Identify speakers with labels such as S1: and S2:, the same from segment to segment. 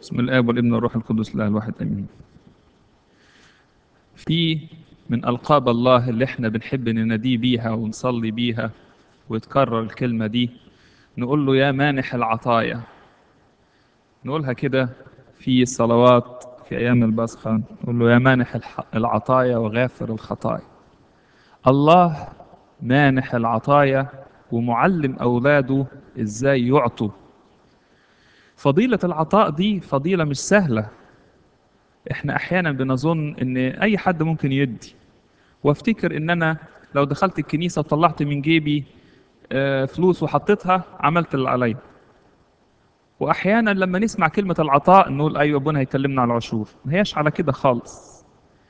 S1: بسم الآب والابن والروح القدس الله الواحد آمين في من ألقاب الله اللي احنا بنحب نناديه بيها ونصلي بيها وتكرر الكلمة دي نقول له يا مانح العطايا نقولها كده في الصلوات في أيام البصخة نقول له يا مانح الح- العطايا وغافر الخطايا الله مانح العطايا ومعلم أولاده إزاي يعطوا فضيلة العطاء دي فضيلة مش سهلة احنا احيانا بنظن ان اي حد ممكن يدي وافتكر ان انا لو دخلت الكنيسة وطلعت من جيبي آه، فلوس وحطيتها عملت اللي عليا واحيانا لما نسمع كلمة العطاء نقول ايوه ابونا هيكلمنا على العشور ما هياش على كده خالص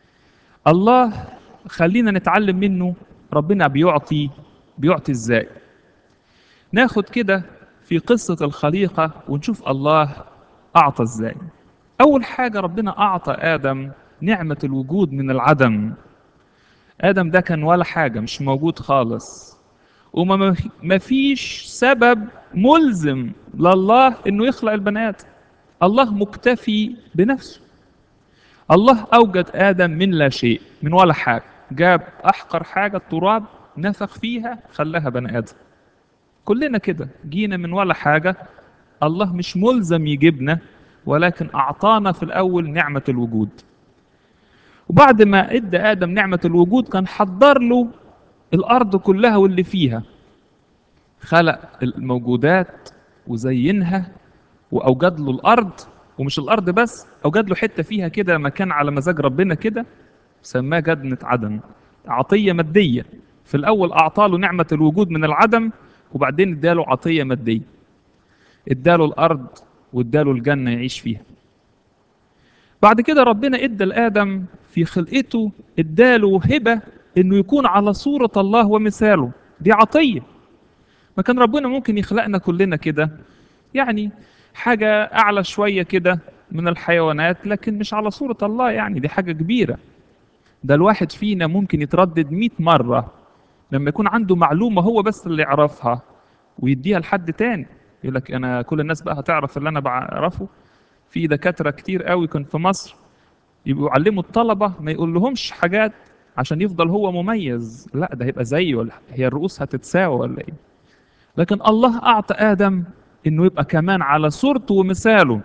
S1: الله خلينا نتعلم منه ربنا بيعطي بيعطي ازاي ناخد كده في قصة الخليقة ونشوف الله أعطى إزاي أول حاجة ربنا أعطى آدم نعمة الوجود من العدم آدم ده كان ولا حاجة مش موجود خالص وما ما فيش سبب ملزم لله إنه يخلق البني آدم الله مكتفي بنفسه الله أوجد آدم من لا شيء من ولا حاجة جاب أحقر حاجة التراب نفخ فيها خلاها بني آدم كلنا كده جينا من ولا حاجة الله مش ملزم يجيبنا ولكن أعطانا في الأول نعمة الوجود وبعد ما ادى آدم نعمة الوجود كان حضر له الأرض كلها واللي فيها خلق الموجودات وزينها وأوجد له الأرض ومش الأرض بس أوجد له حتة فيها كده مكان على مزاج ربنا كده سماه جنة عدن عطية مادية في الأول أعطى له نعمة الوجود من العدم وبعدين اداله عطية مادية اداله الأرض واداله الجنة يعيش فيها بعد كده ربنا ادى لآدم في خلقته اداله هبة انه يكون على صورة الله ومثاله دي عطية ما كان ربنا ممكن يخلقنا كلنا كده يعني حاجة أعلى شوية كده من الحيوانات لكن مش على صورة الله يعني دي حاجة كبيرة ده الواحد فينا ممكن يتردد مئة مرة لما يكون عنده معلومة هو بس اللي يعرفها ويديها لحد تاني يقول لك أنا كل الناس بقى هتعرف اللي أنا بعرفه في دكاترة كتير قوي كان في مصر يبقوا يعلموا الطلبة ما يقول لهمش حاجات عشان يفضل هو مميز لا ده هيبقى زيه ولا هي الرؤوس هتتساوى ولا ايه لكن الله أعطى آدم إنه يبقى كمان على صورته ومثاله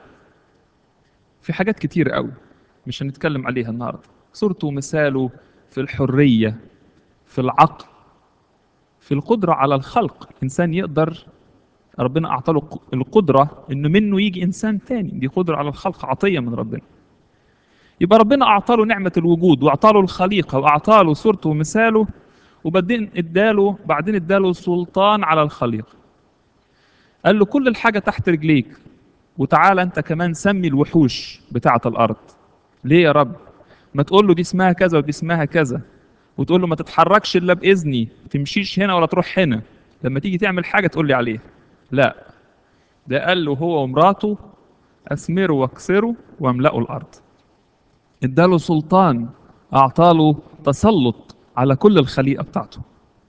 S1: في حاجات كتير قوي مش هنتكلم عليها النهارده صورته ومثاله في الحرية في العقل في القدرة على الخلق إنسان يقدر ربنا أعطى له القدرة إنه منه يجي إنسان تاني دي قدرة على الخلق عطية من ربنا يبقى ربنا أعطى له نعمة الوجود وأعطى له الخليقة وأعطى له صورته ومثاله وبعدين اداله بعدين اداله سلطان على الخليقة قال له كل الحاجة تحت رجليك وتعالى أنت كمان سمي الوحوش بتاعة الأرض ليه يا رب ما تقول له دي اسمها كذا ودي اسمها كذا وتقول له ما تتحركش الا باذني تمشيش هنا ولا تروح هنا لما تيجي تعمل حاجه تقول لي عليها لا ده قال له هو ومراته اثمروا واكسروا واملأوا الارض اداله سلطان اعطاله تسلط على كل الخليقه بتاعته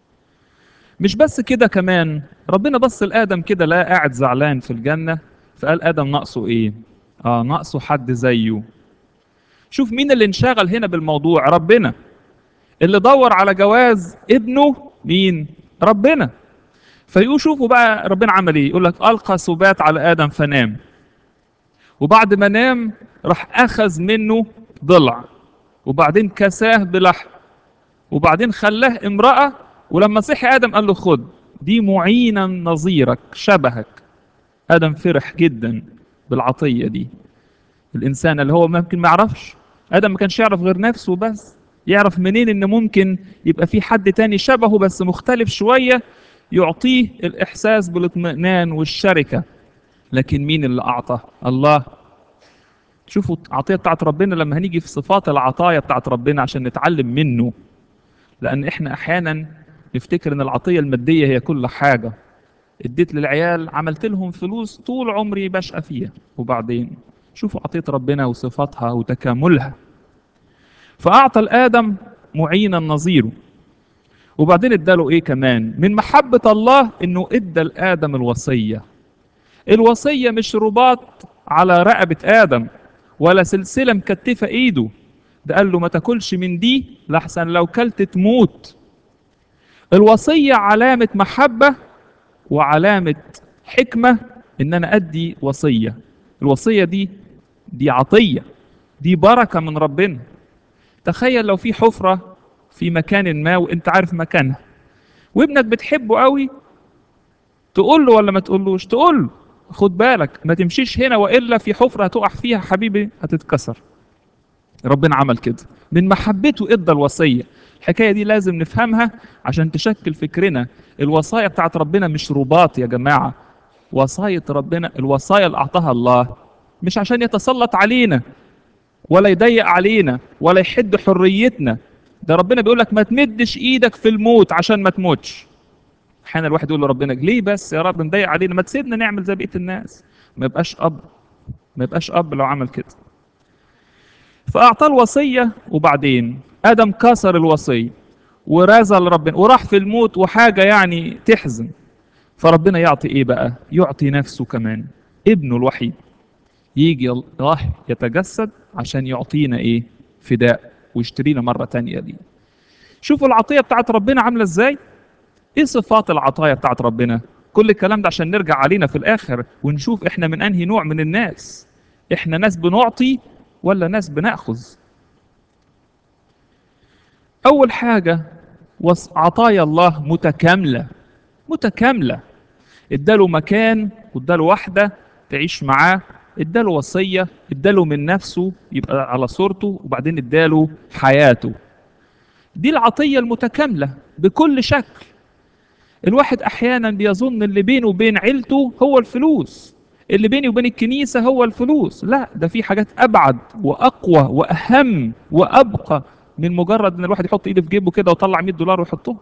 S1: مش بس كده كمان ربنا بص لادم كده لا قاعد زعلان في الجنه فقال ادم ناقصه ايه اه ناقصه حد زيه شوف مين اللي انشغل هنا بالموضوع ربنا اللي دور على جواز ابنه مين ربنا فيقول شوفوا بقى ربنا عمل ايه يقول لك القى سبات على ادم فنام وبعد ما نام راح اخذ منه ضلع وبعدين كساه بلحم وبعدين خلاه امراه ولما صحي ادم قال له خد دي معينا نظيرك شبهك ادم فرح جدا بالعطيه دي الانسان اللي هو ممكن ما يعرفش ادم ما كانش يعرف غير نفسه بس يعرف منين ان ممكن يبقى في حد تاني شبهه بس مختلف شويه يعطيه الاحساس بالاطمئنان والشركه لكن مين اللي اعطى الله شوفوا العطيه بتاعت ربنا لما هنيجي في صفات العطايا بتاعت ربنا عشان نتعلم منه لان احنا احيانا نفتكر ان العطيه الماديه هي كل حاجه اديت للعيال عملت لهم فلوس طول عمري بشقى فيها وبعدين شوفوا عطيه ربنا وصفاتها وتكاملها فأعطى الآدم معينا نظيره وبعدين اداله ايه كمان من محبة الله انه ادى لآدم الوصية الوصية مش رباط على رقبة آدم ولا سلسلة مكتفة إيده ده قال له ما تاكلش من دي لحسن لو كلت تموت الوصية علامة محبة وعلامة حكمة إن أنا أدي وصية الوصية دي دي عطية دي بركة من ربنا تخيل لو في حفرة في مكان ما وانت عارف مكانها وابنك بتحبه قوي تقول له ولا ما تقولوش تقول له خد بالك ما تمشيش هنا والا في حفره هتقع فيها حبيبي هتتكسر ربنا عمل كده من محبته ادى الوصيه الحكايه دي لازم نفهمها عشان تشكل فكرنا الوصايا بتاعت ربنا مش رباط يا جماعه وصايه ربنا الوصايا اللي اعطاها الله مش عشان يتسلط علينا ولا يضيق علينا ولا يحد حريتنا ده ربنا بيقول لك ما تمدش ايدك في الموت عشان ما تموتش احيانا الواحد يقول لربنا ليه بس يا رب مضايق علينا ما تسيبنا نعمل زي بقيه الناس ما يبقاش اب ما يبقاش اب لو عمل كده فاعطاه الوصيه وبعدين ادم كسر الوصيه ورزل ربنا وراح في الموت وحاجه يعني تحزن فربنا يعطي ايه بقى يعطي نفسه كمان ابنه الوحيد يجي الله يتجسد عشان يعطينا ايه فداء ويشترينا مرة تانية دي شوفوا العطية بتاعت ربنا عاملة ازاي ايه صفات العطايا بتاعت ربنا كل الكلام ده عشان نرجع علينا في الاخر ونشوف احنا من انهي نوع من الناس احنا ناس بنعطي ولا ناس بناخذ اول حاجة عطايا الله متكاملة متكاملة اداله مكان واداله واحدة تعيش معاه اداله وصية اداله من نفسه يبقى على صورته وبعدين اداله حياته دي العطية المتكاملة بكل شكل الواحد احيانا بيظن اللي بينه وبين عيلته هو الفلوس اللي بيني وبين الكنيسة هو الفلوس لا ده في حاجات ابعد واقوى واهم وابقى من مجرد ان الواحد يحط ايده في جيبه كده ويطلع 100 دولار ويحطهم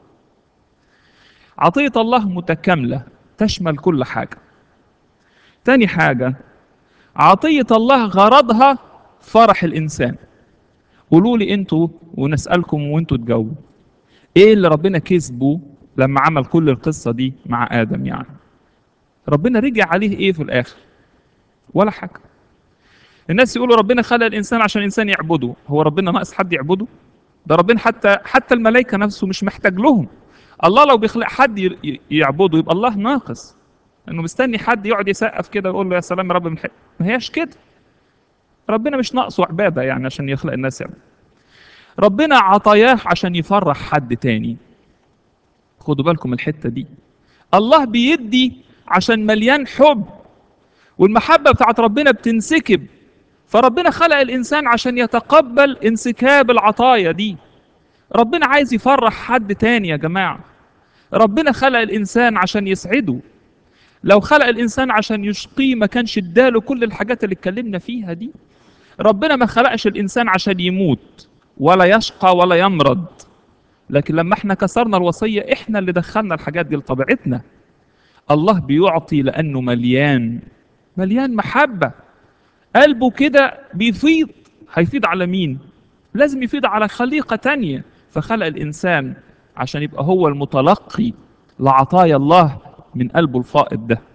S1: عطية الله متكاملة تشمل كل حاجة تاني حاجة عطية الله غرضها فرح الإنسان قولوا لي أنتوا ونسألكم وأنتوا تجاوبوا إيه اللي ربنا كسبه لما عمل كل القصة دي مع آدم يعني ربنا رجع عليه إيه في الآخر ولا حاجة الناس يقولوا ربنا خلق الإنسان عشان الإنسان يعبده هو ربنا ناقص حد يعبده ده ربنا حتى حتى الملائكة نفسه مش محتاج لهم الله لو بيخلق حد يعبده يبقى الله ناقص انه مستني حد يقعد يسقف كده ويقول له يا سلام يا رب من ما هياش كده ربنا مش ناقصه عباده يعني عشان يخلق الناس يعني ربنا عطاياه عشان يفرح حد تاني خدوا بالكم الحته دي الله بيدي عشان مليان حب والمحبه بتاعت ربنا بتنسكب فربنا خلق الانسان عشان يتقبل انسكاب العطايا دي ربنا عايز يفرح حد تاني يا جماعه ربنا خلق الانسان عشان يسعده لو خلق الانسان عشان يشقيه ما كانش اداله كل الحاجات اللي اتكلمنا فيها دي ربنا ما خلقش الانسان عشان يموت ولا يشقى ولا يمرض لكن لما احنا كسرنا الوصيه احنا اللي دخلنا الحاجات دي لطبيعتنا الله بيعطي لانه مليان مليان محبه قلبه كده بيفيض هيفيض على مين لازم يفيض على خليقه تانية فخلق الانسان عشان يبقى هو المتلقي لعطايا الله من قلبه الفائض ده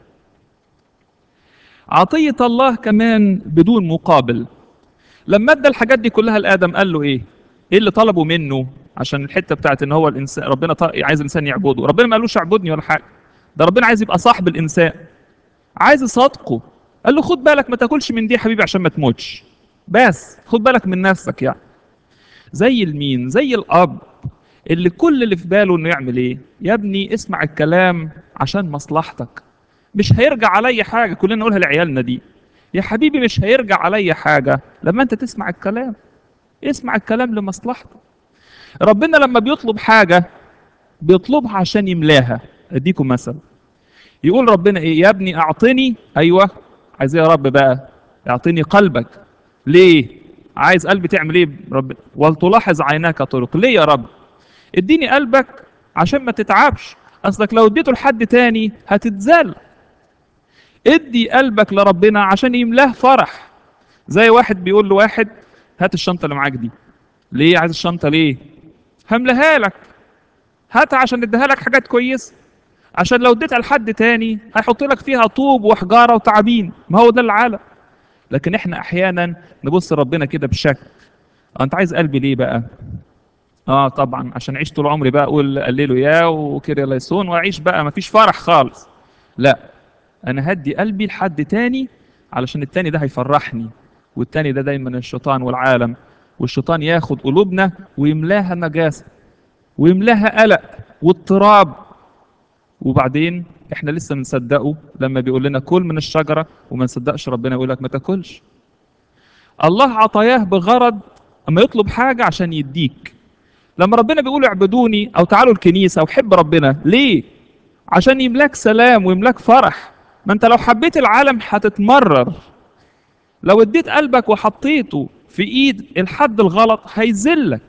S1: عطية الله كمان بدون مقابل لما ادى الحاجات دي كلها لآدم قال له ايه ايه اللي طلبه منه عشان الحته بتاعت ان هو الانسان ربنا عايز الانسان يعبده ربنا ما قالوش اعبدني ولا حاجه ده ربنا عايز يبقى صاحب الانسان عايز يصادقه قال له خد بالك ما تاكلش من دي يا حبيبي عشان ما تموتش بس خد بالك من نفسك يعني زي المين زي الاب اللي كل اللي في باله انه يعمل ايه يا ابني اسمع الكلام عشان مصلحتك مش هيرجع عليا حاجه كلنا نقولها لعيالنا دي يا حبيبي مش هيرجع عليا حاجه لما انت تسمع الكلام اسمع الكلام لمصلحتك ربنا لما بيطلب حاجه بيطلبها عشان يملاها اديكم مثل يقول ربنا ايه يا ابني اعطني ايوه عايز ايه يا رب بقى اعطني قلبك ليه عايز قلبي تعمل ايه رب ولتلاحظ عيناك طرق ليه يا رب اديني قلبك عشان ما تتعبش اصلك لو اديته لحد تاني هتتذل ادي قلبك لربنا عشان يملاه فرح زي واحد بيقول لواحد هات الشنطه اللي معاك دي ليه عايز الشنطه ليه هملاها لك هاتها عشان اديها لك حاجات كويسه عشان لو اديتها لحد تاني هيحط لك فيها طوب وحجاره وتعابين ما هو ده العالم لكن احنا احيانا نبص ربنا كده بشك آه، انت عايز قلبي ليه بقى اه طبعا عشان اعيش طول عمري بقى اقول قللوا يا وكده ليسون واعيش بقى مفيش فرح خالص لا انا هدي قلبي لحد تاني علشان التاني ده هيفرحني والتاني ده دايما الشيطان والعالم والشيطان ياخد قلوبنا ويملاها نجاسة ويملاها قلق واضطراب وبعدين احنا لسه بنصدقه لما بيقول لنا كل من الشجرة وما نصدقش ربنا يقول لك ما تاكلش الله عطاياه بغرض اما يطلب حاجة عشان يديك لما ربنا بيقول اعبدوني او تعالوا الكنيسة وحب ربنا ليه عشان يملاك سلام ويملاك فرح ما انت لو حبيت العالم هتتمرر لو اديت قلبك وحطيته في ايد الحد الغلط هيذلك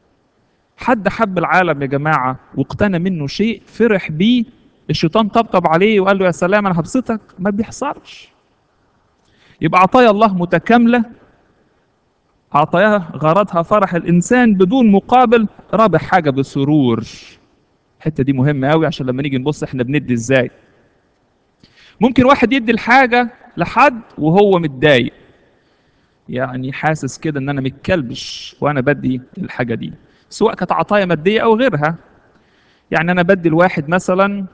S1: حد حب العالم يا جماعة واقتنى منه شيء فرح بيه الشيطان طبطب عليه وقال له يا سلام انا هبسطك ما بيحصلش يبقى عطايا الله متكاملة عطاياها غرضها فرح الانسان بدون مقابل رابح حاجة بسرور الحتة دي مهمة قوي عشان لما نيجي نبص احنا بندي ازاي ممكن واحد يدي الحاجة لحد وهو متضايق يعني حاسس كده ان انا متكلبش وانا بدي الحاجة دي سواء كانت عطايا مادية او غيرها يعني انا بدي الواحد مثلا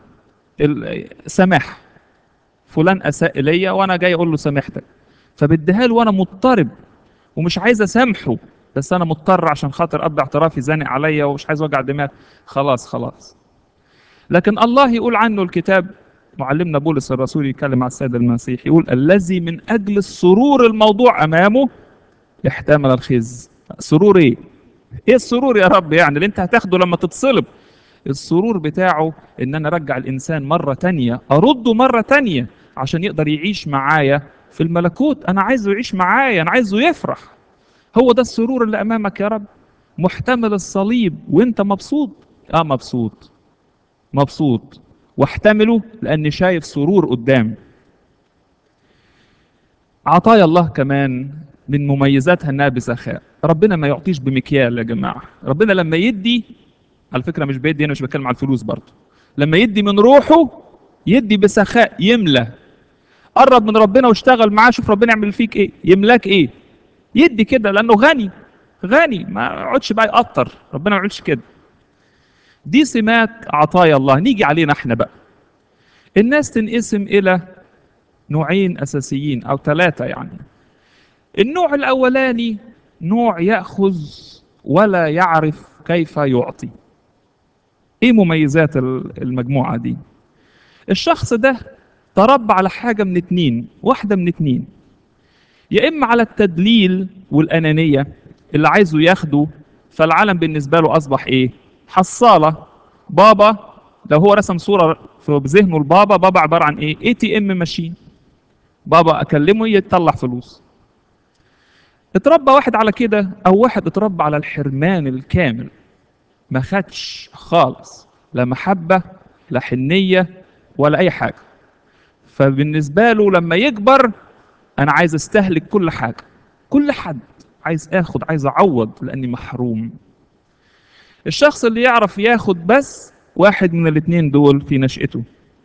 S1: السماح فلان اساء الي وانا جاي اقول له سامحتك فبديها له وانا مضطرب ومش عايز اسامحه بس انا مضطر عشان خاطر اب اعترافي زانق عليا ومش عايز وجع دماغ خلاص خلاص لكن الله يقول عنه الكتاب معلمنا بولس الرسول يتكلم على السيد المسيح يقول الذي من اجل السرور الموضوع امامه احتمل الخزي سرور ايه ايه السرور يا رب يعني اللي انت هتاخده لما تتصلب السرور بتاعه ان انا ارجع الانسان مرة تانية ارده مرة تانية عشان يقدر يعيش معايا في الملكوت انا عايزه يعيش معايا انا عايزه يفرح هو ده السرور اللي امامك يا رب محتمل الصليب وانت مبسوط اه مبسوط مبسوط واحتمله لاني شايف سرور قدامي عطايا الله كمان من مميزاتها انها بسخاء ربنا ما يعطيش بمكيال يا جماعه ربنا لما يدي على فكره مش بيدي انا مش بتكلم على الفلوس برضه لما يدي من روحه يدي بسخاء يملى قرب من ربنا واشتغل معاه شوف ربنا يعمل فيك ايه يملاك ايه يدي كده لانه غني غني ما يقعدش بقى يقطر ربنا ما يقعدش كده دي سمات عطايا الله نيجي علينا احنا بقى الناس تنقسم الى نوعين اساسيين او ثلاثه يعني النوع الاولاني نوع ياخذ ولا يعرف كيف يعطي ايه مميزات المجموعه دي الشخص ده تربى على حاجه من اتنين واحده من اتنين يا اما على التدليل والانانيه اللي عايزه ياخده فالعالم بالنسبه له اصبح ايه حصاله بابا لو هو رسم صوره في ذهنه البابا بابا عباره عن ايه اي تي ام ماشين بابا اكلمه يطلع فلوس اتربى واحد على كده او واحد اتربى على الحرمان الكامل ما خدش خالص لا محبه لا حنيه ولا اي حاجه فبالنسبه له لما يكبر انا عايز استهلك كل حاجه كل حد عايز اخد عايز اعوض لاني محروم الشخص اللي يعرف ياخد بس واحد من الاثنين دول في نشأته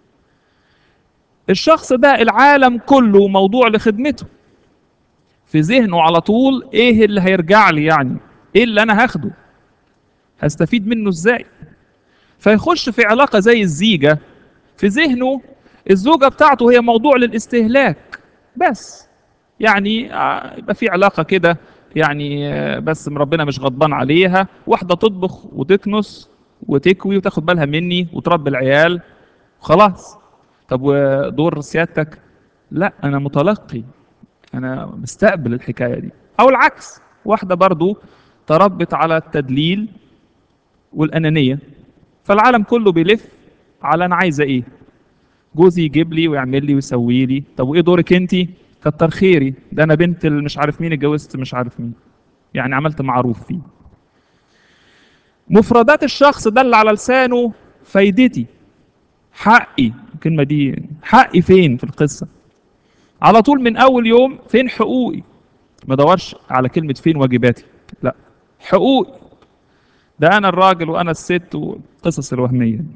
S1: الشخص ده العالم كله موضوع لخدمته في ذهنه على طول ايه اللي هيرجع لي يعني ايه اللي انا هاخده هستفيد منه ازاي فيخش في علاقة زي الزيجة في ذهنه الزوجة بتاعته هي موضوع للاستهلاك بس يعني يبقى في علاقة كده يعني بس ربنا مش غضبان عليها واحدة تطبخ وتكنس وتكوي وتاخد بالها مني وتربي العيال خلاص طب ودور سيادتك لا انا متلقي انا مستقبل الحكايه دي او العكس واحده برضو تربت على التدليل والانانيه فالعالم كله بيلف على انا عايزه ايه جوزي يجيب لي ويعمل لي ويسوي لي طب وايه دورك انت كتر خيري ده انا بنت مش عارف مين اتجوزت مش عارف مين يعني عملت معروف فيه مفردات الشخص ده اللي على لسانه فايدتي حقي الكلمة دي حقي فين في القصة على طول من أول يوم فين حقوقي ما دورش على كلمة فين واجباتي لا حقوقي ده أنا الراجل وأنا الست والقصص الوهمية دي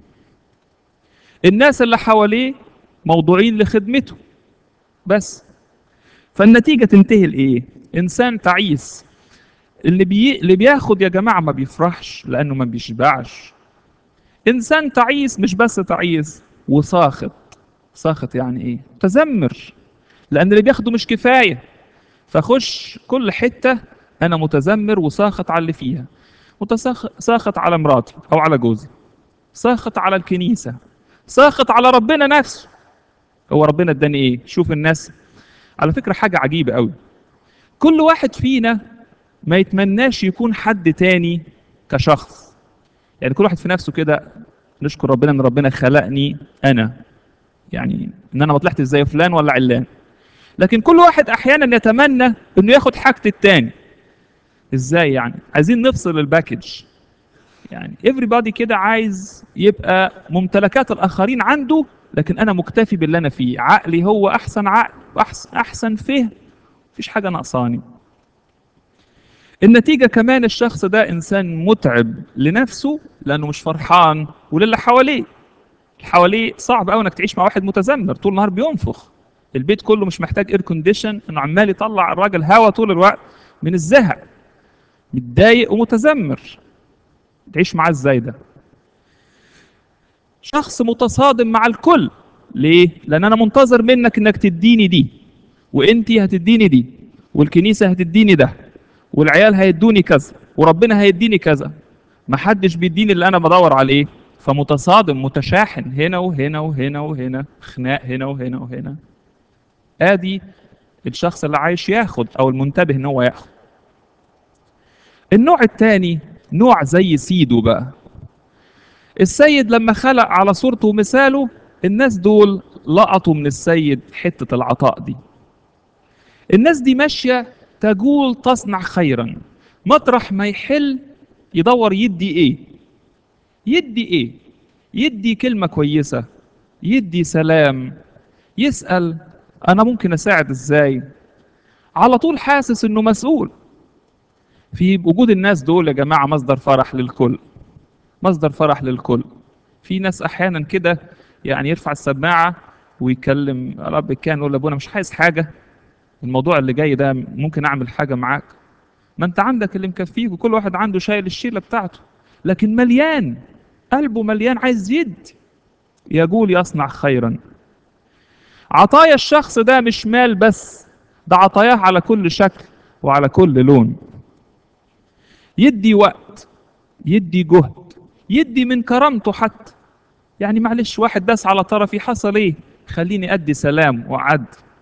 S1: الناس اللي حواليه موضوعين لخدمته بس فالنتيجة تنتهي لإيه؟ إنسان تعيس اللي بي... اللي بياخد يا جماعة ما بيفرحش لأنه ما بيشبعش إنسان تعيس مش بس تعيس وساخط ساخط يعني إيه؟ متذمر لأن اللي بياخده مش كفاية فخش كل حتة أنا متذمر وساخط على اللي فيها متساخط على مراتي أو على جوزي ساخط على الكنيسة ساخط على ربنا نفسه هو ربنا اداني ايه شوف الناس على فكرة حاجة عجيبة قوي كل واحد فينا ما يتمناش يكون حد تاني كشخص يعني كل واحد في نفسه كده نشكر ربنا ان ربنا خلقني انا يعني ان انا ما طلعتش زي فلان ولا علان لكن كل واحد احيانا يتمنى انه ياخد حاجة التاني ازاي يعني عايزين نفصل الباكج يعني everybody كده عايز يبقى ممتلكات الاخرين عنده لكن انا مكتفي باللي انا فيه عقلي هو احسن عقل واحسن احسن فهم مفيش حاجه ناقصاني النتيجة كمان الشخص ده إنسان متعب لنفسه لأنه مش فرحان وللي حواليه حواليه صعب قوي إنك تعيش مع واحد متذمر طول النهار بينفخ البيت كله مش محتاج اير كونديشن إنه عمال يطلع الراجل هوا طول الوقت من الزهق متضايق ومتذمر تعيش معاه ازاي ده شخص متصادم مع الكل ليه لان انا منتظر منك انك تديني دي وانتي هتديني دي والكنيسه هتديني ده والعيال هيدوني كذا وربنا هيديني كذا محدش بيديني اللي انا بدور عليه فمتصادم متشاحن هنا وهنا وهنا وهنا خناق هنا وهنا وهنا ادي الشخص اللي عايش ياخد او المنتبه ان هو ياخد النوع الثاني نوع زي سيدو بقى السيد لما خلق على صورته ومثاله الناس دول لقطوا من السيد حتة العطاء دي الناس دي ماشية تجول تصنع خيرا مطرح ما يحل يدور يدي ايه يدي ايه يدي كلمة كويسة يدي سلام يسأل انا ممكن اساعد ازاي على طول حاسس انه مسؤول في وجود الناس دول يا جماعة مصدر فرح للكل مصدر فرح للكل في ناس احيانا كده يعني يرفع السماعة ويكلم رب كان يقول لابونا مش عايز حاجة الموضوع اللي جاي ده ممكن اعمل حاجة معاك ما انت عندك اللي مكفيك وكل واحد عنده شايل الشيلة بتاعته لكن مليان قلبه مليان عايز يدي يقول يصنع خيرا عطايا الشخص ده مش مال بس ده عطاياه على كل شكل وعلى كل لون يدي وقت يدي جهد يدي من كرامته حتى يعني معلش واحد داس على طرفي حصل ايه خليني ادي سلام وعد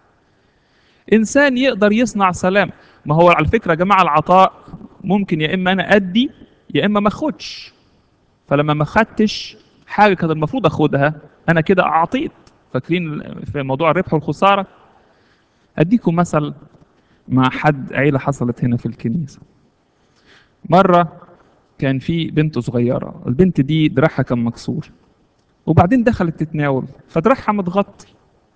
S1: انسان يقدر يصنع سلام ما هو على فكره يا جماعه العطاء ممكن يا اما انا ادي يا اما ما اخدش فلما ما خدتش حاجه كان المفروض اخدها انا كده اعطيت فاكرين في موضوع الربح والخساره اديكم مثل مع حد عيله حصلت هنا في الكنيسه مره كان في بنت صغيره البنت دي دراعها كان مكسور وبعدين دخلت تتناول فدراعها متغطي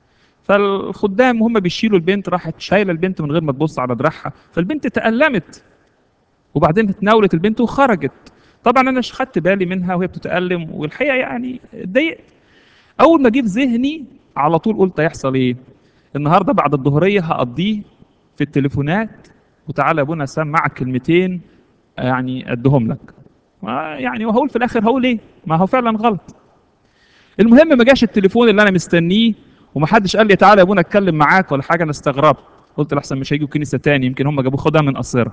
S1: فالخدام وهم بيشيلوا البنت راحت شايله البنت من غير ما تبص على دراعها فالبنت تألمت وبعدين اتناولت البنت وخرجت طبعا انا خدت بالي منها وهي بتتألم والحقيقه يعني اتضايقت اول ما جه في ذهني على طول قلت هيحصل ايه النهارده بعد الظهريه هقضيه في التليفونات وتعالى يا ابونا سمع كلمتين يعني ادهم لك يعني وهقول في الاخر هقول ايه ما هو فعلا غلط المهم ما جاش التليفون اللي انا مستنيه ومحدش قال لي تعالى يا ابونا اتكلم معاك ولا حاجه انا استغربت قلت لحسن مش هيجوا كنيسه تاني يمكن هم جابوه خدها من قصيره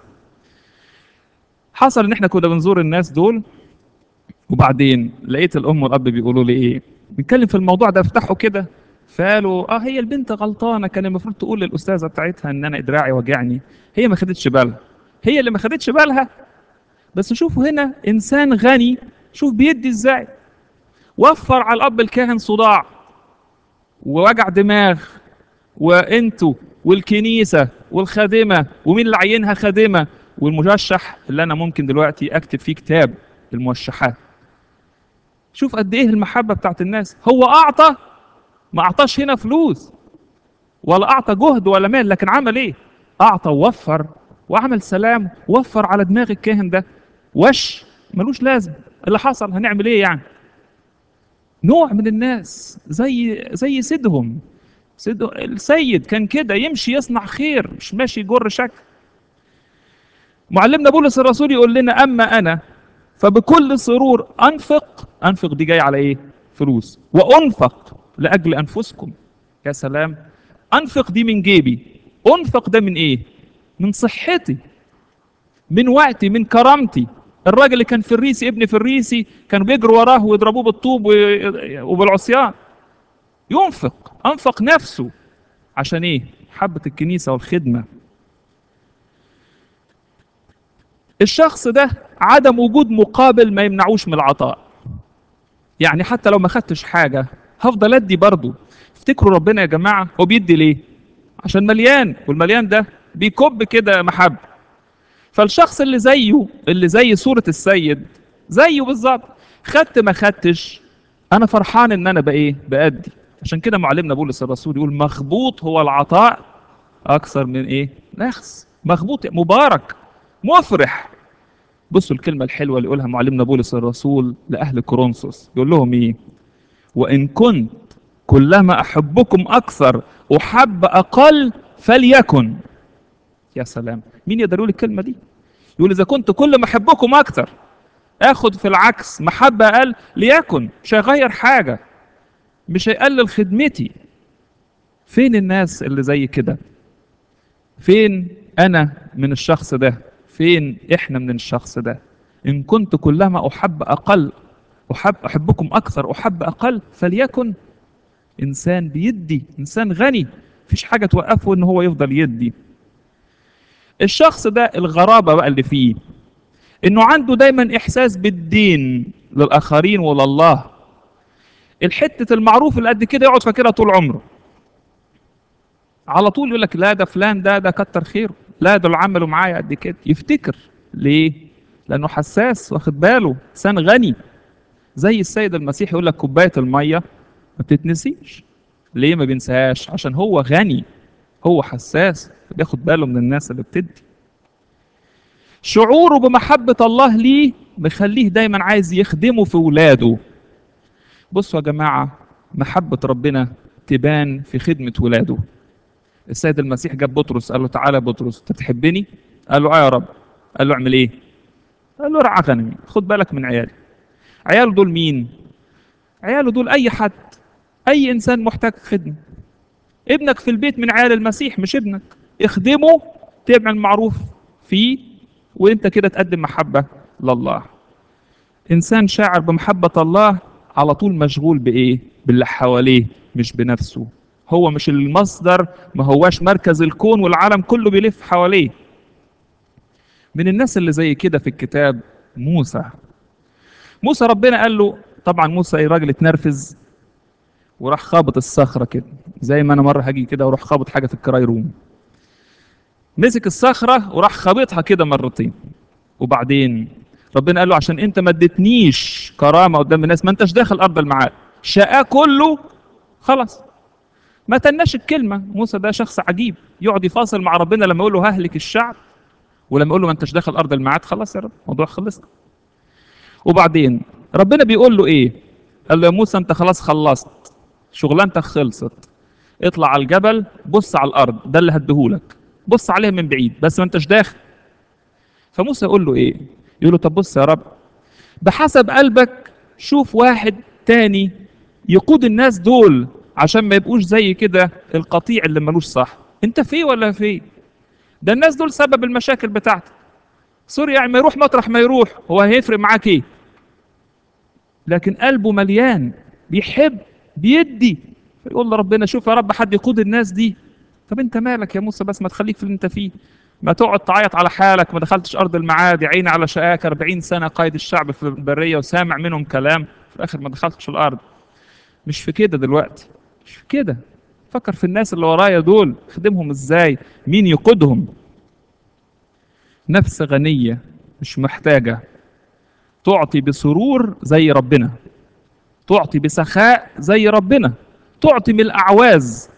S1: حصل ان احنا كنا بنزور الناس دول وبعدين لقيت الام والاب بيقولوا لي ايه بنتكلم في الموضوع ده افتحوا كده فقالوا اه هي البنت غلطانه كان المفروض تقول للاستاذه بتاعتها ان انا دراعي وجعني هي ما خدتش بالها هي اللي ما خدتش بالها بس شوفوا هنا انسان غني شوف بيدي ازاي وفر على الاب الكاهن صداع ووجع دماغ وانتوا والكنيسه والخادمه ومين اللي عينها خادمه والمرشح اللي انا ممكن دلوقتي اكتب فيه كتاب الموشحات شوف قد ايه المحبه بتاعت الناس هو اعطى ما اعطاش هنا فلوس ولا اعطى جهد ولا مال لكن عمل ايه اعطى ووفر وعمل سلام وفر على دماغ الكاهن ده وش ملوش لازم اللي حصل هنعمل ايه يعني نوع من الناس زي زي سيدهم سيد السيد كان كده يمشي يصنع خير مش ماشي يجر شك معلمنا بولس الرسول يقول لنا اما انا فبكل سرور انفق انفق دي جاي على ايه فلوس وانفق لاجل انفسكم يا سلام انفق دي من جيبي انفق ده من ايه من صحتي من وقتي من كرامتي الراجل اللي كان في الريسي ابن في الريسي كانوا بيجروا وراه ويضربوه بالطوب و- وبالعصيان ينفق انفق نفسه عشان ايه حبة الكنيسة والخدمة الشخص ده عدم وجود مقابل ما يمنعوش من العطاء يعني حتى لو ما خدتش حاجة هفضل ادي برضه افتكروا ربنا يا جماعة هو بيدي ليه عشان مليان والمليان ده بيكب كده محبة فالشخص اللي زيه اللي زي صورة السيد زيه بالظبط خدت ما خدتش انا فرحان ان انا بايه بادي عشان كده معلمنا بولس الرسول يقول مخبوط هو العطاء اكثر من ايه نخس مخبوط مبارك مفرح بصوا الكلمة الحلوة اللي يقولها معلمنا بولس الرسول لأهل كورنثوس يقول لهم إيه وإن كنت كلما أحبكم أكثر أحب أقل فليكن يا سلام مين يقدر يقول الكلمة دي يقول إذا كنت كل ما أحبكم أكثر آخد في العكس محبة أقل ليكن مش هيغير حاجة مش هيقلل خدمتي فين الناس اللي زي كده فين أنا من الشخص ده فين إحنا من الشخص ده إن كنت كلما أحب أقل أحب أحبكم أكثر أحب أقل فليكن إنسان بيدي إنسان غني مفيش حاجة توقفه إن هو يفضل يدي الشخص ده الغرابة بقى اللي فيه إنه عنده دايما إحساس بالدين للآخرين ولله الحتة المعروف اللي قد كده يقعد فاكرها طول عمره على طول يقول لك لا ده فلان ده ده كتر خيره لا دول عملوا معايا قد كده يفتكر ليه لانه حساس واخد باله انسان غني زي السيد المسيح يقول لك كوبايه الميه ما بتتنسيش ليه ما بينساهاش عشان هو غني هو حساس بياخد باله من الناس اللي بتدي شعوره بمحبة الله ليه مخليه دايما عايز يخدمه في ولاده بصوا يا جماعة محبة ربنا تبان في خدمة ولاده السيد المسيح جاب بطرس قال له تعالى يا بطرس انت تحبني قال له اه يا رب قال له اعمل ايه قال له ارعى غنمي خد بالك من عيالي عياله دول مين عياله دول اي حد اي انسان محتاج خدمه ابنك في البيت من عيال المسيح مش ابنك اخدمه تعمل معروف فيه وانت كده تقدم محبه لله انسان شاعر بمحبه الله على طول مشغول بايه باللي حواليه مش بنفسه هو مش المصدر ما هواش مركز الكون والعالم كله بيلف حواليه من الناس اللي زي كده في الكتاب موسى موسى ربنا قال له طبعا موسى ايه راجل اتنرفز وراح خابط الصخرة كده زي ما انا مرة هاجي كده واروح خابط حاجة في الكراي روم مسك الصخرة وراح خابطها كده مرتين وبعدين ربنا قال له عشان انت ما اديتنيش كرامة قدام الناس ما انتش داخل ارض الميعاد شقاه كله خلاص ما تناش الكلمة موسى ده شخص عجيب يقعد يفاصل مع ربنا لما يقول له ههلك الشعب ولما يقول له ما انتش داخل ارض الميعاد خلاص يا رب الموضوع خلص وبعدين ربنا بيقول له ايه قال له يا موسى انت خلاص خلصت شغلانتك خلصت اطلع على الجبل بص على الارض ده اللي هديهولك بص عليه من بعيد بس ما انتش داخل فموسى يقول له ايه يقول له طب بص يا رب بحسب قلبك شوف واحد تاني يقود الناس دول عشان ما يبقوش زي كده القطيع اللي ملوش صح انت فيه ولا فيه ده الناس دول سبب المشاكل بتاعتك سوري يعني ما يروح مطرح ما يروح هو هيفرق معاك ايه لكن قلبه مليان بيحب بيدي فيقول لربنا شوف يا رب حد يقود الناس دي طب انت مالك يا موسى بس ما تخليك في اللي انت فيه ما تقعد تعيط على حالك ما دخلتش ارض المعاد يا عيني على شقاك 40 سنه قائد الشعب في البريه وسامع منهم كلام في الاخر ما دخلتش الارض مش في كده دلوقتي مش في كده فكر في الناس اللي ورايا دول خدمهم ازاي مين يقودهم نفس غنية مش محتاجة تعطي بسرور زي ربنا تعطي بسخاء زي ربنا تعطي من الأعواز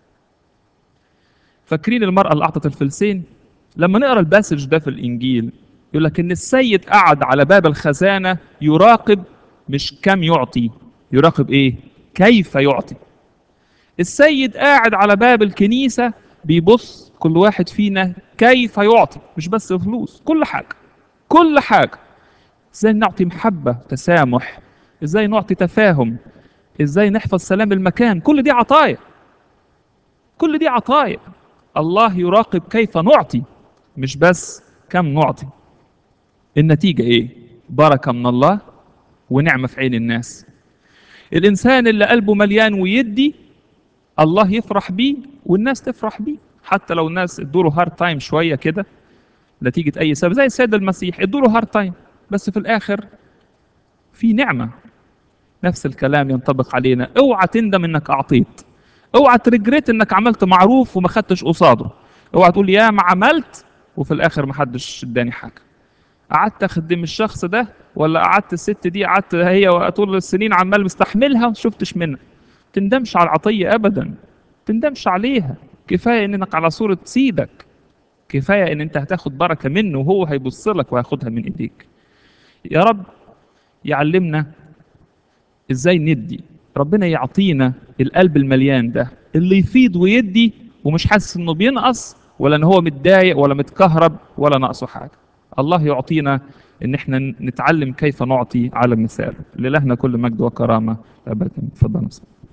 S1: فاكرين المرأة اللي أعطت الفلسين لما نقرأ الباسج ده في الإنجيل يقول لك إن السيد قعد على باب الخزانة يراقب مش كم يعطي يراقب إيه كيف يعطي السيد قاعد على باب الكنيسة بيبص كل واحد فينا كيف يعطي مش بس فلوس كل حاجة كل حاجة ازاي نعطي محبة تسامح ازاي نعطي تفاهم ازاي نحفظ سلام المكان كل دي عطايا كل دي عطايا الله يراقب كيف نعطي مش بس كم نعطي النتيجة ايه بركة من الله ونعمة في عين الناس الإنسان اللي قلبه مليان ويدي الله يفرح بيه والناس تفرح بيه حتى لو الناس ادوا له هارد تايم شوية كده نتيجة أي سبب زي السيد المسيح ادوا له هارد تايم بس في الآخر في نعمة نفس الكلام ينطبق علينا اوعى تندم انك اعطيت اوعى ترجريت انك عملت معروف وما خدتش قصاده اوعى تقول يا ما عملت وفي الاخر ما حدش اداني حاجه قعدت اخدم الشخص ده ولا قعدت الست دي قعدت هي طول السنين عمال مستحملها وما شفتش منها تندمش على العطيه ابدا تندمش عليها كفايه انك على صوره سيدك كفايه ان انت هتاخد بركه منه وهو هيبص لك وهياخدها من ايديك يا رب يعلمنا ازاي ندي ربنا يعطينا القلب المليان ده اللي يفيض ويدي ومش حاسس انه بينقص ولا ان هو متضايق ولا متكهرب ولا ناقصه حاجه الله يعطينا ان احنا نتعلم كيف نعطي على مثال لله كل مجد وكرامه ابدا تفضل